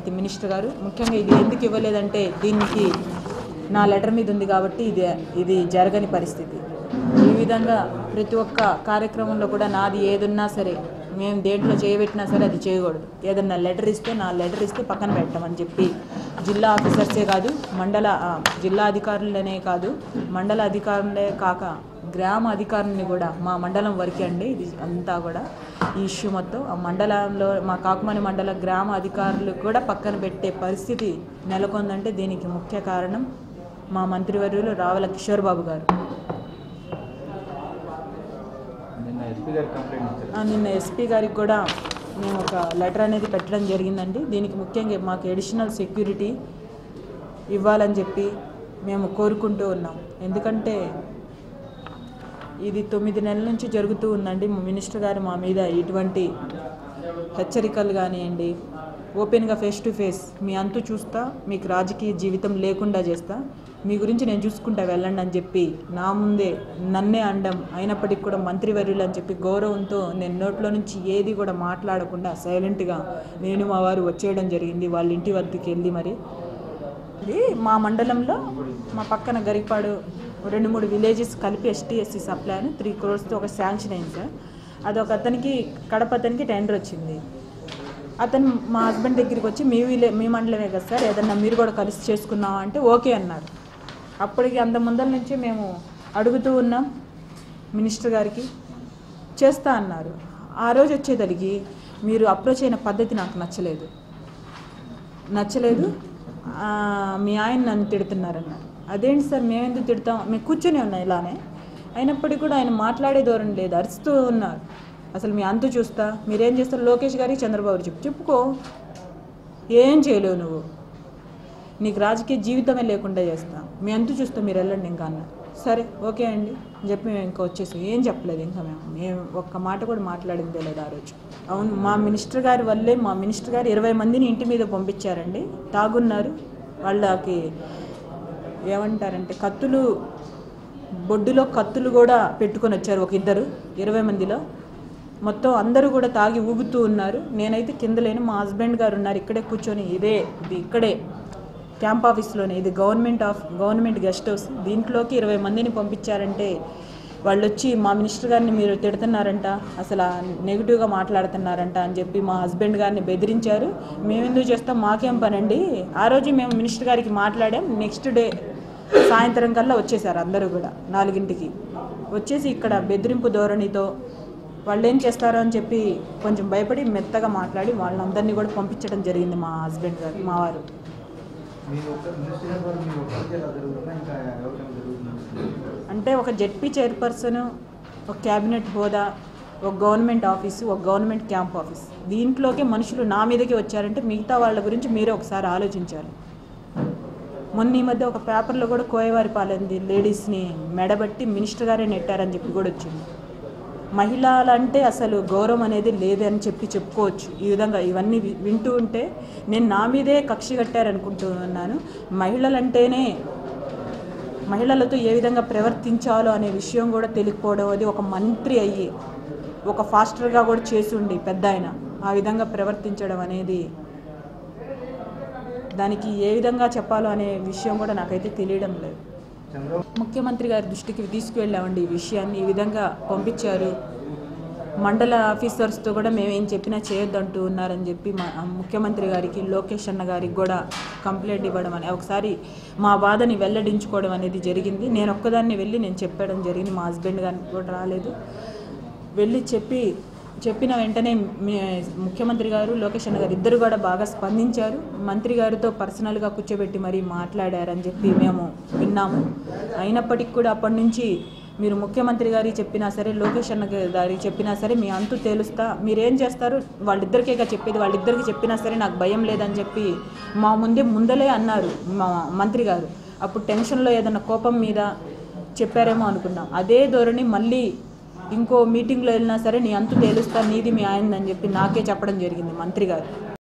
పరిస్థితి మినిస్టర్ గారు ముఖ్యంగా ఇది ఎందుకు ఇవ్వలేదంటే దీనికి నా లెటర్ మీద ఉంది కాబట్టి ఇది ఇది జరగని పరిస్థితి ఈ విధంగా ప్రతి ఒక్క కార్యక్రమంలో కూడా నాది ఏదున్నా సరే మేము దేంట్లో చేయబెట్టినా సరే అది చేయకూడదు ఏదన్నా లెటర్ ఇస్తే నా లెటర్ ఇస్తే పక్కన పెట్టమని చెప్పి జిల్లా ఆఫీసర్సే కాదు మండల ఆ, జిల్లా అధికారులనే కాదు మండల అధికారులే కాక గ్రామ అధికారులని కూడా మా మండలం వరకే అండి ఇది అంతా కూడా ఈ ఇష్యూ మొత్తం ఆ మండలంలో మా కాకుమని మండల గ్రామ అధికారులు కూడా పక్కన పెట్టే పరిస్థితి నెలకొందంటే దీనికి ముఖ్య కారణం మా మంత్రివర్యులు రావుల కిషోర్ బాబు గారు నిన్న ఎస్పీ గారు కంప్లైంట్ ఇచ్చారు ఆ, నిన్న ఎస్పీ గారికి కూడా మేము ఒక లెటర్ అనేది పెట్టడం జరిగిందండి దీనికి ముఖ్యంగా మాకు అడిషనల్ సెక్యూరిటీ ఇవ్వాలని చెప్పి మేము కోరుకుంటూ ఉన్నాం ఎందుకంటే ఇది తొమ్మిది నెలల నుంచి జరుగుతూ ఉందండి మా మినిస్టర్ గారు మా మీద ఇటువంటి హెచ్చరికలు కానివ్వండి ఓపెన్గా ఫేస్ టు ఫేస్ మీ అంతు చూస్తా మీకు రాజకీయ జీవితం లేకుండా చేస్తా మీ గురించి నేను చూసుకుంటా వెళ్ళండి అని చెప్పి నా ముందే నన్నే అండం అయినప్పటికీ కూడా మంత్రివర్యులు అని చెప్పి గౌరవంతో నేను నోట్లో నుంచి ఏది కూడా మాట్లాడకుండా సైలెంట్గా నేను మా వారు వచ్చేయడం జరిగింది వాళ్ళ ఇంటి వద్దకు వెళ్ళి మరి ఇది మా మండలంలో మా పక్కన గరిపాడు రెండు మూడు విలేజెస్ కలిపి ఎస్టీ ఎస్సీ సప్లై అని త్రీ క్రోర్స్తో ఒక శాంక్షన్ అయింది సార్ అది ఒక అతనికి కడప అతనికి టెండర్ వచ్చింది అతను మా హస్బెండ్ దగ్గరికి వచ్చి మీ విలే మీ మండలమే కదా సార్ ఏదన్నా మీరు కూడా కలిసి చేసుకున్నావా అంటే ఓకే అన్నారు అప్పటికి అంత ముందల నుంచి మేము అడుగుతూ ఉన్నాం మినిస్టర్ గారికి చేస్తా అన్నారు ఆ రోజు వచ్చేసరికి మీరు అప్రోచ్ అయిన పద్ధతి నాకు నచ్చలేదు నచ్చలేదు ఆ, మీ ఆయన నన్ను తిడుతున్నారన్నారు అదేంటి సార్ మేము ఎందుకు తిడతాం మేము కూర్చొని ఉన్నాం ఇలానే అయినప్పటికీ కూడా ఆయన మాట్లాడే ధోరణి లేదు అరుస్తూ ఉన్నారు అసలు మీ అంతు చూస్తా మీరేం చేస్తారు లోకేష్ గారికి చంద్రబాబు చెప్పు చెప్పుకో ఏం చేయలేవు నువ్వు నీకు రాజకీయ జీవితమే లేకుండా చేస్తా మీ అంతు చూస్తా మీరు వెళ్ళండి ఇంకా అన్న సరే ఓకే అండి అని చెప్పి మేము ఇంకా వచ్చేసాం ఏం చెప్పలేదు ఇంకా మేము మేము ఒక్క మాట కూడా మాట్లాడిందే లేదు ఆ రోజు అవును మా మినిస్టర్ గారి వల్లే మా మినిస్టర్ గారు ఇరవై మందిని ఇంటి మీద పంపించారండి తాగున్నారు వాళ్ళకి ఏమంటారంటే కత్తులు బొడ్డులో కత్తులు కూడా పెట్టుకొని వచ్చారు ఒక ఇద్దరు ఇరవై మందిలో మొత్తం అందరూ కూడా తాగి ఊగుతూ ఉన్నారు నేనైతే కింద లేను మా హస్బెండ్ గారు ఉన్నారు ఇక్కడే కూర్చొని ఇదే ఇది ఇక్కడే క్యాంప్ ఆఫీస్లోనే ఇది government of government guest house దీంట్లోకి ఇరవై మందిని పంపించారంటే వాళ్ళు వచ్చి మా మినిస్టర్ గారిని మీరు తిడుతున్నారంట అసలు నెగిటివ్గా మాట్లాడుతున్నారంట అని చెప్పి మా హస్బెండ్ గారిని బెదిరించారు మేము ఎందుకు చేస్తాం మాకేం పనండి ఆ రోజు మేము మినిస్టర్ గారికి మాట్లాడాం నెక్స్ట్ డే సాయంత్రం కల్లా వచ్చేసారు అందరూ కూడా నాలుగింటికి వచ్చేసి ఇక్కడ బెదిరింపు ధోరణితో వాళ్ళు ఏం చేస్తారో అని చెప్పి కొంచెం భయపడి మెత్తగా మాట్లాడి వాళ్ళందరినీ కూడా పంపించడం జరిగింది మా హస్బెండ్ గారు మా వారు మీ ఒక్క మినిస్టర్ గారు వారు మీ ఒక్కరికే ఇలా జరుగుతుందా ఇంకా ఎవరికైనా జరుగుతుందా అంటే ఒక జెడ్పీ చైర్పర్సన్ ఒక క్యాబినెట్ హోదా ఒక గవర్నమెంట్ ఆఫీసు ఒక గవర్నమెంట్ క్యాంప్ ఆఫీస్ దీంట్లోకి మనుషులు నా మీదకి వచ్చారంటే మిగతా వాళ్ళ గురించి మీరే ఒకసారి ఆలోచించాలి మొన్న ఈ మధ్య ఒక పేపర్లో కూడా కోయవారి పాలెంది లేడీస్ని మెడబట్టి మినిస్టర్ గారే నెట్టారని చెప్పి కూడా వచ్చింది మహిళలంటే అసలు గౌరవం అనేది లేదని చెప్పి చెప్పుకోవచ్చు ఈ విధంగా ఇవన్నీ వి- వింటూ ఉంటే నేను నా మీదే కక్ష కట్టారనుకుంటున్నాను మహిళలంటేనే మహిళలతో ఏ విధంగా ప్రవర్తించాలో అనే విషయం కూడా తెలియకపోవడం అది ఒక మంత్రి అయ్యి ఒక ఫాస్టర్గా కూడా చేసి ఉండి పెద్ద ఆయన ఆ విధంగా ప్రవర్తించడం అనేది దానికి ఏ విధంగా చెప్పాలో అనే విషయం కూడా నాకైతే తెలియడం లేదు చంద్రబాబు ముఖ్యమంత్రి గారి దృష్టికి తీసుకువెళ్ళామండి ఈ విషయాన్ని ఈ విధంగా పంపించారు మండల ఆఫీసర్స్తో కూడా మేము ఏం చెప్పినా చేయొద్దంటూ ఉన్నారని చెప్పి మా ముఖ్యమంత్రి గారికి లోకేష్ అన్న గారికి కూడా కంప్లైంట్ ఇవ్వడం అని ఒకసారి మా బాధని వెల్లడించుకోవడం అనేది జరిగింది నేను ఒక్కదాన్ని వెళ్ళి నేను చెప్పడం జరిగింది మా హస్బెండ్ గారికి కూడా రాలేదు వెళ్ళి చెప్పి చెప్పిన వెంటనే మీ- ముఖ్యమంత్రి గారు లోకేష్ అన్న గారు ఇద్దరు కూడా బాగా స్పందించారు మంత్రి గారితో పర్సనల్గా కూర్చోబెట్టి మరీ మాట్లాడారని చెప్పి మేము విన్నాము అయినప్పటికీ కూడా అప్పటి నుంచి మీరు ముఖ్యమంత్రి గారికి చెప్పినా సరే లోకేష్ అన్న గారికి చెప్పినా సరే మీ అంతు తేలుస్తా మీరేం చేస్తారు వాళ్ళిద్దరికేగా చెప్పేది వాళ్ళిద్దరికి చెప్పినా సరే నాకు భయం లేదని చెప్పి మా ముందే ముందలే అన్నారు మా మంత్రి గారు అప్పుడు టెన్షన్లో ఏదైనా కోపం మీద చెప్పారేమో అనుకున్నాం అదే ధోరణి మళ్ళీ ఇంకో మీటింగ్లో వెళ్ళినా సరే నీ అంతు తేలుస్తా నీది మీ ఆయనదని చెప్పి నాకే చెప్పడం జరిగింది మంత్రి గారు